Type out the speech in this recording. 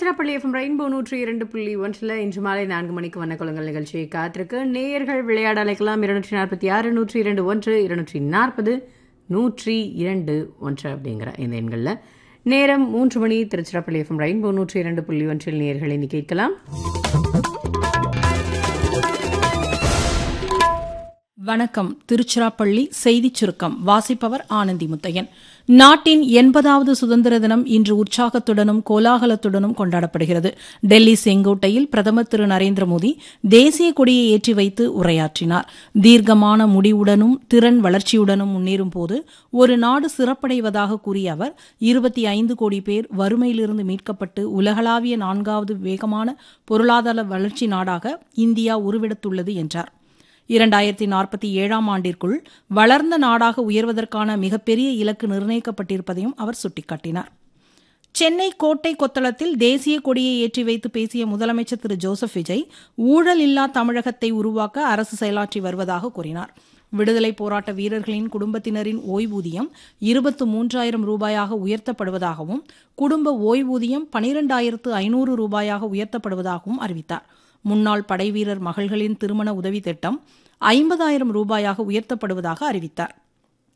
Tiruchirappalli FM rainbow நூற்றி இரண்டு புள்ளி ஒன்றில் இன்று மாலை நான்கு மணிக்கு வண்ணக்குளங்கள் நிகழ்ச்சியை காத்திருக்கு நேயர்கள் விளையாட அழைக்கலாம் இருநூற்றி நாற்பத்தி ஆறு நூற்றி இரண்டு ஒன்று இருநூற்றி நாற்பது நூற்றி இரண்டு ஒன்று அப்படிங்கிற இந்த எண்களில் நேரம் மூன்று மணி திருச்சிராப்பள்ளி எஃப்எம் ரெயின்போ நூற்றி இரண்டு புள்ளி ஒன்றில் நேயர்கள் இனி கேட்கலாம் வணக்கம் திருச்சிராப்பள்ளி செய்திச் சுருக்கம் வாசிப்பவர் ஆனந்தி முத்தையன் நாட்டின் எண்பதாவது சுதந்திர தினம் இன்று உற்சாகத்துடனும் கோலாகலத்துடனும் கொண்டாடப்படுகிறது டெல்லி செங்கோட்டையில் பிரதமர் திரு நரேந்திர மோடி தேசிய கொடியை ஏற்றி வைத்து உரையாற்றினார் தீர்க்கமான முடிவுடனும் திறன் வளர்ச்சியுடனும் முன்னேறும் போது ஒரு நாடு சிறப்படைவதாக கூறிய அவர் இருபத்தி ஐந்து கோடி பேர் வறுமையிலிருந்து மீட்கப்பட்டு உலகளாவிய நான்காவது வேகமான பொருளாதார வளர்ச்சி நாடாக இந்தியா உருவெடுத்துள்ளது என்றார் இரண்டாயிரத்தி நாற்பத்தி ஏழாம் ஆண்டிற்குள் வளர்ந்த நாடாக உயர்வதற்கான மிகப்பெரிய இலக்கு நிர்ணயிக்கப்பட்டிருப்பதையும் அவர் சுட்டிக்காட்டினார் சென்னை கோட்டை கொத்தளத்தில் தேசிய கொடியை ஏற்றி வைத்து பேசிய முதலமைச்சர் திரு ஜோசப் விஜய் ஊழல் இல்லா தமிழகத்தை உருவாக்க அரசு செயலாற்றி வருவதாக கூறினார் விடுதலை போராட்ட வீரர்களின் குடும்பத்தினரின் ஓய்வூதியம் இருபத்து மூன்றாயிரம் ரூபாயாக உயர்த்தப்படுவதாகவும் குடும்ப ஓய்வூதியம் பனிரெண்டாயிரத்து ஐநூறு ரூபாயாக உயர்த்தப்படுவதாகவும் அறிவித்தார் முன்னாள் படைவீரர் மகள்களின் திருமண உதவி திட்டம் ஐம்பதாயிரம் ரூபாயாக உயர்த்தப்படுவதாக அறிவித்தார்